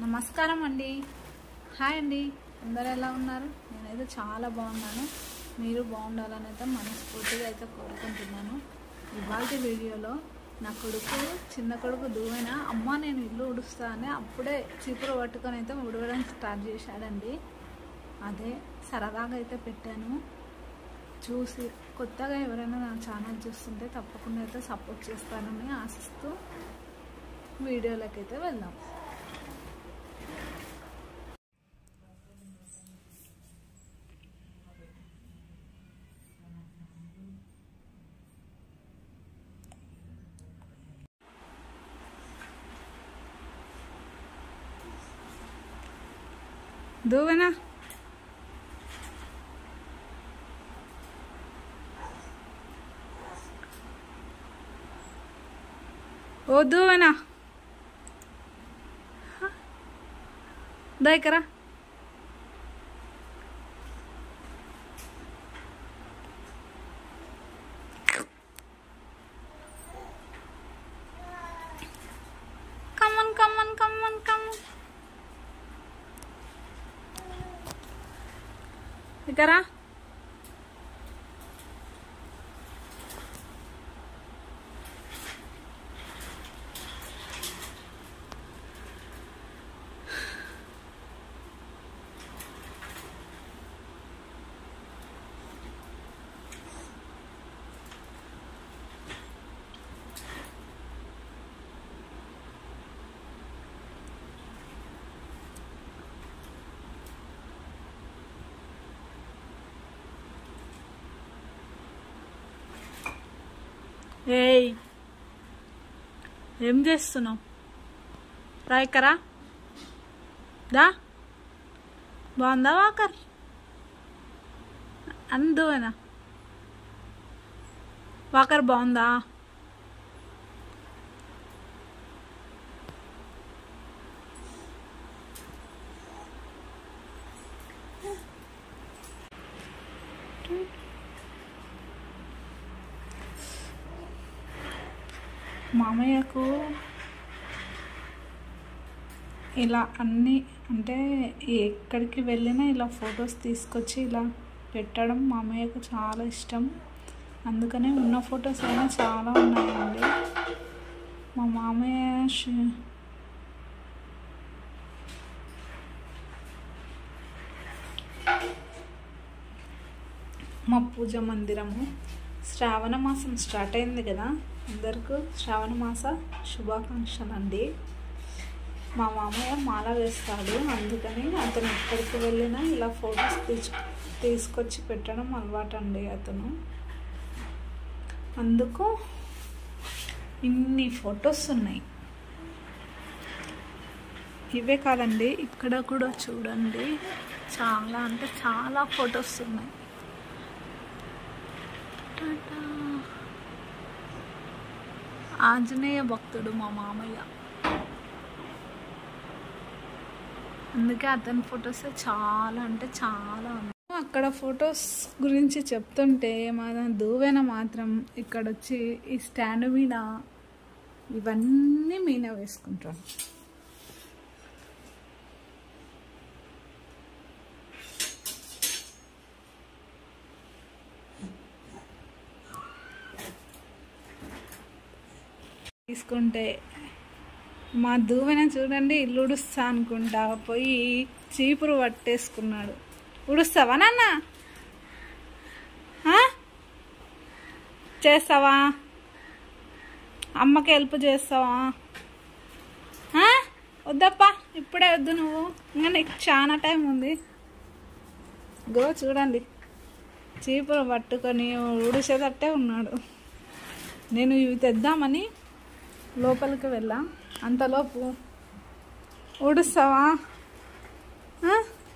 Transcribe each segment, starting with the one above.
నమస్కారం అండి హాయ్ అండి అందరు ఎలా ఉన్నారు నేనైతే చాలా బాగున్నాను మీరు బాగుండాలని అయితే మనస్ఫూర్తిగా అయితే కోరుకుంటున్నాను ఇవాళ వీడియోలో నా కొడుకు చిన్న కొడుకు దూవైన అమ్మ నేను ఇల్లు ఉడుస్తా అని అప్పుడే చీపురు పట్టుకొని అయితే ఉడవడం స్టార్ట్ చేశాడండి అదే సరదాగా అయితే పెట్టాను చూసి కొత్తగా ఎవరైనా నా ఛానల్ చూస్తుంటే తప్పకుండా అయితే సపోర్ట్ చేస్తానని ఆశిస్తూ వీడియోలోకి అయితే వెళ్దాం దూవనా ఓ దూవనా దాయికరా కమ్మన్ కమ్మన్ కమ్మన్ కమ్మన్ ఇకరా ఏయ్ ఏం చేస్తున్నావు రాయకరా దా బాగుందా వాకర్ అందువేనా వాకర్ బాగుందా మామయ్యకు ఇలా అన్నీ అంటే ఎక్కడికి వెళ్ళినా ఇలా ఫొటోస్ తీసుకొచ్చి ఇలా పెట్టడం మామయ్యకు చాలా ఇష్టం అందుకనే ఉన్న ఫొటోస్ అయినా చాలా ఉన్నాయండి మా మామయ్య ష- మా పూజ మందిరము శ్రావణ మాసం స్టార్ట్ అయింది కదా అందరికీ శ్రావణ మాస శుభాకాంక్షలు అండి మా మామయ్య మాల వేస్తాడు అందుకని అతను ఎక్కడికి వెళ్ళినా ఇలా ఫొటోస్ తీసు తీసుకొచ్చి పెట్టడం అలవాటు అండి అతను అందుకు ఇన్ని ఫొటోస్ ఉన్నాయి ఇవే కాదండి ఇక్కడ కూడా చూడండి చాలా అంటే చాలా ఫొటోస్ ఉన్నాయి టాటా. ఆంజనేయ భక్తుడు మా మామయ్య అందుకే అతని ఫొటోస్ చాలా అంటే చాలా ఉన్నాయి అక్కడ ఫొటోస్ గురించి చెప్తుంటే మన దూవెన మాత్రం ఇక్కడ వచ్చి ఈ స్టాండ్ మీద ఇవన్నీ మీన వేసుకుంటాను తీసుకుంటే మా దూవెన చూడండి ఇల్లు ఉడుస్తా అనుకుంటా పోయి చీపురు పట్టేసుకున్నాడు ఉడుస్తావా నాన్న ఆ? చేస్తావా అమ్మకి హెల్ప్ చేస్తావా ఆ? వద్దప్పా ఇప్పుడే వద్దు నువ్వు ఇంకా నీకు చాలా టైం ఉంది గో చూడండి చీపురు పట్టుకొని ఉడిసేటట్టే ఉన్నాడు నేను ఇవి తెద్దామని లోపలికి వెళ్ళా అంతలోపు ఊడుస్తావా ఆ?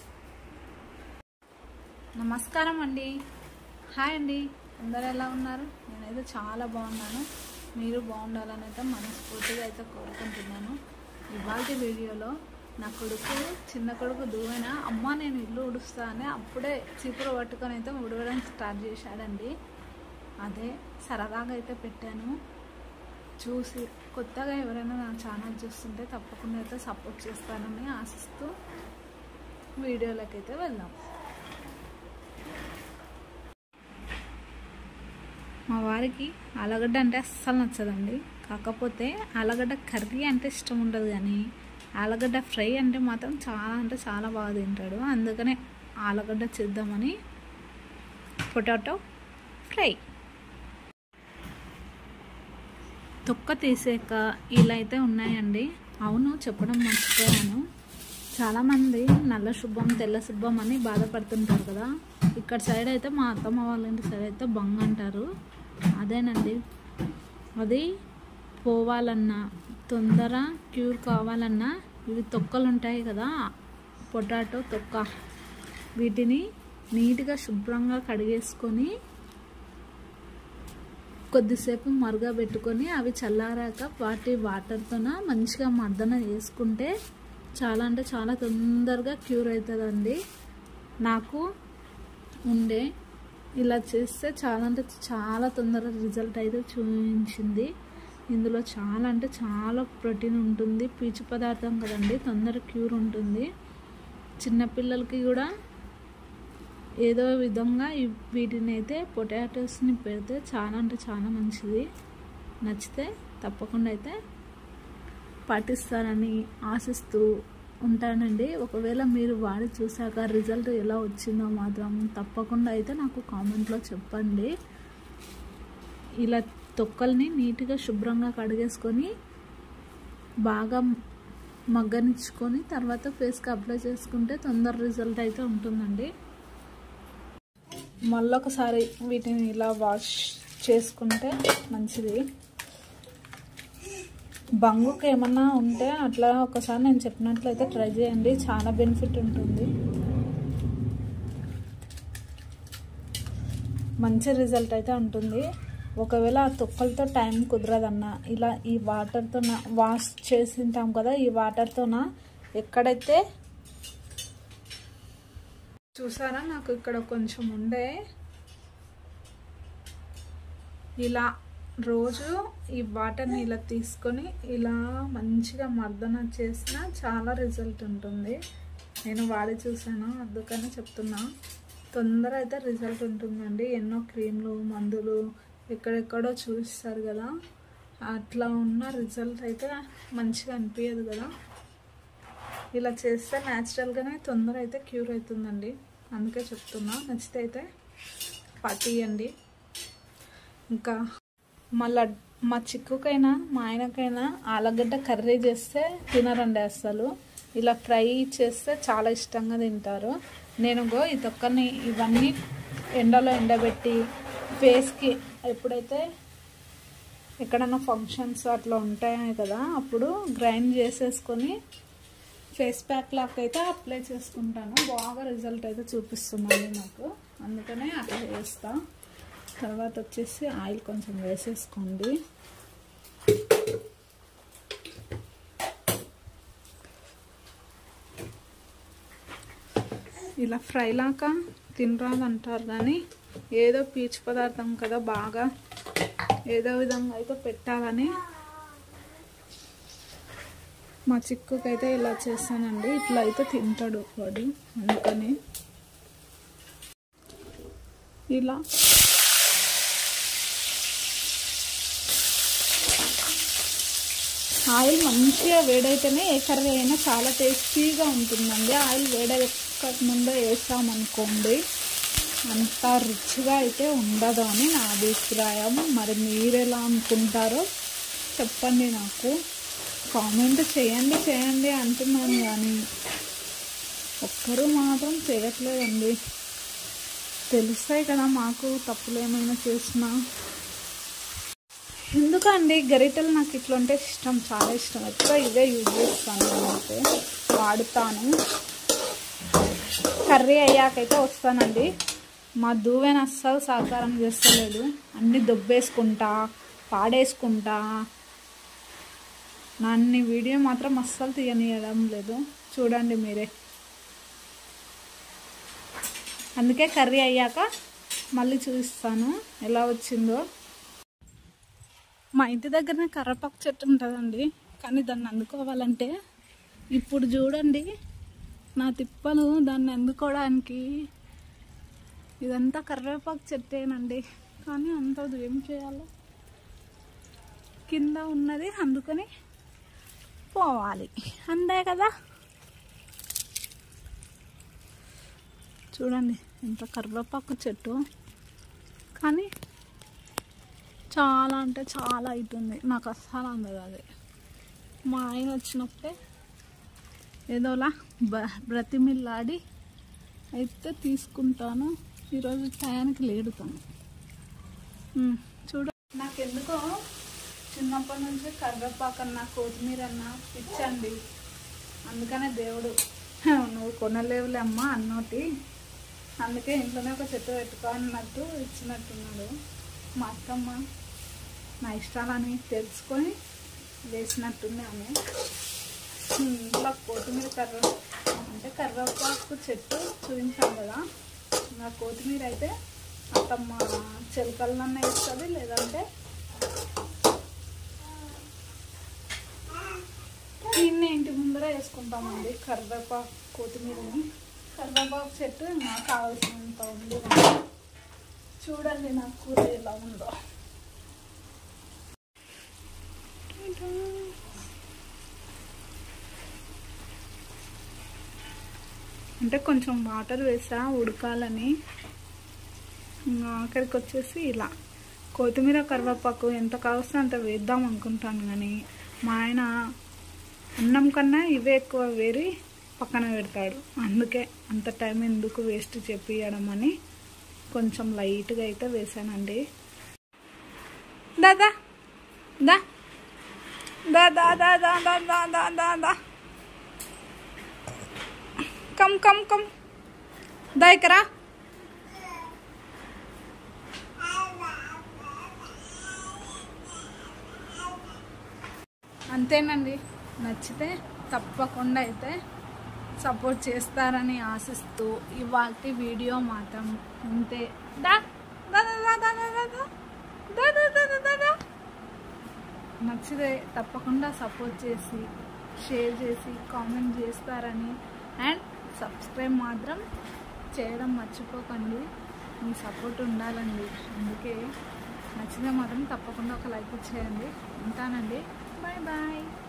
నమస్కారం అండి హాయ్ అండి అందరు ఎలా ఉన్నారు నేనైతే చాలా బాగున్నాను మీరు బాగుండాలని అయితే మనస్ఫూర్తిగా అయితే కోరుకుంటున్నాను ఇవాళ వీడియోలో నా కొడుకు చిన్న కొడుకు దూవైన అమ్మ నేను ఇల్లు ఉడుస్తా అని అప్పుడే చీపురు పట్టుకొని అయితే ఉడవడం స్టార్ట్ చేశాడండి అదే సరదాగా అయితే పెట్టాను చూసి కొత్తగా ఎవరైనా నా ఛానల్ చూస్తుంటే తప్పకుండా అయితే సపోర్ట్ చేస్తానని ఆశిస్తూ వీడియోలోకి అయితే వెళ్దాం మా వారికి ఆలుగడ్డ అంటే అస్సలు నచ్చదండి కాకపోతే ఆలుగడ్డ కర్రీ అంటే ఇష్టం ఉండదు కానీ ఆలుగడ్డ ఫ్రై అంటే మాత్రం చాలా అంటే చాలా బాగా తింటాడు అందుకనే ఆలుగడ్డ చేద్దామని పొటాటో ఫ్రై తొక్క తీసాక ఇలా అయితే ఉన్నాయండి అవును చెప్పడం మర్చిపోయాను చాలామంది నల్ల శుభ్రం తెల్ల శుభ్రం అని బాధపడుతుంటారు కదా ఇక్కడ సైడ్ అయితే మా అత్తమ్మ వాళ్ళ ఇంటి సైడ్ అయితే బంగ్ అంటారు అదేనండి అది పోవాలన్నా తొందర క్యూర్ కావాలన్నా ఇవి తొక్కలు ఉంటాయి కదా పొటాటో తొక్క వీటిని నీట్గా శుభ్రంగా కడిగేసుకొని కొద్దిసేపు మరగబెట్టుకొని అవి చల్లారాక వాటి వాటర్తోన మంచిగా మర్దన చేసుకుంటే చాలా అంటే చాలా తొందరగా క్యూర్ అవుతుందండి నాకు ఉండే ఇలా చేస్తే చాలా అంటే చాలా తొందరగా రిజల్ట్ అయితే చూపించింది ఇందులో చాలా అంటే చాలా ప్రోటీన్ ఉంటుంది పీచు పదార్థం కదండి తొందర క్యూర్ ఉంటుంది చిన్నపిల్లలకి కూడా ఏదో విధంగా వీటిని అయితే పొటాటోస్ని పెడితే చాలా అంటే చాలా మంచిది నచ్చితే తప్పకుండా అయితే పాటిస్తారని ఆశిస్తూ ఉంటానండి ఒకవేళ మీరు వాడి చూసాక రిజల్ట్ ఎలా వచ్చిందో మాత్రం తప్పకుండా అయితే నాకు కామెంట్లో చెప్పండి ఇలా తొక్కల్ని నీట్గా శుభ్రంగా కడిగేసుకొని బాగా మగ్గనిచ్చుకొని తర్వాత ఫేస్కి అప్లై చేసుకుంటే తొందర రిజల్ట్ అయితే ఉంటుందండి మళ్ళొకసారి వీటిని ఇలా వాష్ చేసుకుంటే మంచిది బంగుకి ఏమన్నా ఉంటే అట్లా ఒకసారి నేను చెప్పినట్లయితే ట్రై చేయండి చాలా బెనిఫిట్ ఉంటుంది మంచి రిజల్ట్ అయితే ఉంటుంది ఒకవేళ ఆ తొక్కలతో టైం కుదరదన్న ఇలా ఈ వాటర్తో వాష్ చేసింటాం కదా ఈ వాటర్తోన ఎక్కడైతే చూసారా నాకు ఇక్కడ కొంచెం ఉండే ఇలా రోజు ఈ వాటర్ని ఇలా తీసుకొని ఇలా మంచిగా మర్దన చేసిన చాలా రిజల్ట్ ఉంటుంది నేను వాడి చూసాను అందుకని చెప్తున్నా తొందర అయితే రిజల్ట్ ఉంటుందండి ఎన్నో క్రీమ్లు మందులు ఎక్కడెక్కడో చూస్తారు కదా అట్లా ఉన్న రిజల్ట్ అయితే మంచిగా అనిపించదు కదా ఇలా చేస్తే న్యాచురల్గానే తొందర అయితే క్యూర్ అవుతుందండి అందుకే చెప్తున్నా నచ్చితే అయితే పట్టియండి ఇంకా మళ్ళా మా చిక్కుకైనా మా ఆయనకైనా ఆలుగడ్డ కర్రీ చేస్తే తినరండి అసలు ఇలా ఫ్రై చేస్తే చాలా ఇష్టంగా తింటారు నేను గో ఈ తొక్కని ఇవన్నీ ఎండలో ఎండబెట్టి ఫేస్కి ఎప్పుడైతే ఎక్కడన్నా ఫంక్షన్స్ అట్లా ఉంటాయి కదా అప్పుడు గ్రైండ్ చేసేసుకొని ఫేస్ ప్యాక్ లాగా అయితే అప్లై చేసుకుంటాను బాగా రిజల్ట్ అయితే చూపిస్తుందండి నాకు అందుకనే అట్లా చేస్తా తర్వాత వచ్చేసి ఆయిల్ కొంచెం వేసేసుకోండి ఇలా ఫ్రై లాగా తినరాదు అంటారు కానీ ఏదో పీచు పదార్థం కదా బాగా ఏదో విధంగా అయితే పెట్టాలని మా చిక్కుకైతే ఇలా చేస్తానండి ఇట్లా అయితే తింటాడు వాడు అందుకని ఇలా ఆయిల్ మంచిగా వేడైతేనే ఏ కర్రీ అయినా చాలా టేస్టీగా ఉంటుందండి ఆయిల్ వేడెక్క ముందే వేసామనుకోండి అంత రుచిగా అయితే ఉండదు అని నా అభిప్రాయం మరి మీరు ఎలా అనుకుంటారో చెప్పండి నాకు కామెంట్ చేయండి చేయండి అంటున్నాను కానీ ఒక్కరు మాత్రం చేయట్లేదండి తెలుస్తాయి కదా మాకు తప్పులు ఏమైనా చేసినా ఎందుకండి గరిటెలు నాకు ఇట్లా ఉంటే ఇష్టం చాలా ఇష్టం ఎక్కువ ఇవే యూజ్ చేస్తాను నేనైతే వాడుతాను కర్రీ అయ్యాకైతే వస్తానండి మా దూవెన అస్సలు సహకారం చేస్తలేదు అన్నీ దొబ్బేసుకుంటా పాడేసుకుంటా నన్ను వీడియో మాత్రం అస్సలు తీయనియడం లేదు చూడండి మీరే అందుకే కర్రీ అయ్యాక మళ్ళీ చూపిస్తాను ఎలా వచ్చిందో మా ఇంటి దగ్గరనే కర్రపాకు చెట్టు ఉంటుందండి కానీ దాన్ని అందుకోవాలంటే ఇప్పుడు చూడండి నా తిప్పలు దాన్ని అందుకోవడానికి ఇదంతా కరివేపాకు చెట్టేనండి కానీ అంతదు ఏం చేయాలో కింద ఉన్నది అందుకొని పోవాలి అంతే కదా చూడండి ఎంత కరివేపాకు చెట్టు కానీ చాలా అంటే చాలా అవుతుంది నాకు అస్సలు అందదు అది మా ఆయన వచ్చినప్పుడే ఏదోలా బ బ్రతిమిల్లాడి అయితే తీసుకుంటాను ఈరోజు టయానికి లేడుతాను ఉమ్, చూడ నాకెందుకో చిన్నప్పటి నుంచి కరివేపాకన్నా కొత్తిమీర అన్న ఇచ్చండి అందుకనే దేవుడు "హ, నువ్వు కొనలేవులే అమ్మా అన్నోటి అందుకే ఇంట్లోనే ఒక చెట్టు పెట్టుకో అన్నట్టు ఇచ్చినట్టున్నాడు మా అత్తమ్మ నా ఇష్టాలని తెలుసుకొని వేసినట్టుంది ఆమె ఇంట్లో కొత్తిమీర కర్ర అంటే కరివేపాకు చెట్టు చూపించాం కదా నా కొత్తిమీర అయితే అత్తమ్మ చిలకలన్నా వేస్తుంది లేదంటే దీన్ని ఇంటి ముందర వేసుకుంటామండి కరివేపాకు కొత్తిమీరని కరివేపాకు చెట్టు నాకు కావాల్సినంత ఉంది చూడండి నా కూర ఎలా ఉందో అంటే కొంచెం వాటర్ వేసా ఉడకాలని ఇంకా ఆఖరికి వచ్చేసి ఇలా కొత్తిమీర కరివేపాకు ఎంత కావస్తే అంత వేద్దాం అనుకుంటాను కానీ మా ఆయన అన్నం కన్నా ఇవే ఎక్కువ వేరి పక్కన పెడతాడు అందుకే అంత టైం ఎందుకు వేస్ట్ చెప్పియడం అని కొంచెం లైట్గా అయితే వేసానండి దాదా దా దా దా దా దా దా దా దా దా దా కమ్ కమ్ కమ్ దా ఇకరా అంతేనండి నచ్చితే తప్పకుండా అయితే సపోర్ట్ చేస్తారని ఆశిస్తూ ఇవాళ వీడియో మాత్రం అంతే దా దా దా దా దా దా దా దా దా దా దా దా దా. నచ్చితే తప్పకుండా సపోర్ట్ చేసి షేర్ చేసి కామెంట్ చేస్తారని అండ్ సబ్స్క్రైబ్ మాత్రం చేయడం మర్చిపోకండి మీ సపోర్ట్ ఉండాలండి అందుకే నచ్చితే మాత్రం తప్పకుండా ఒక లైక్ ఇచ్చేయండి ఉంటానండి బాయ్ బాయ్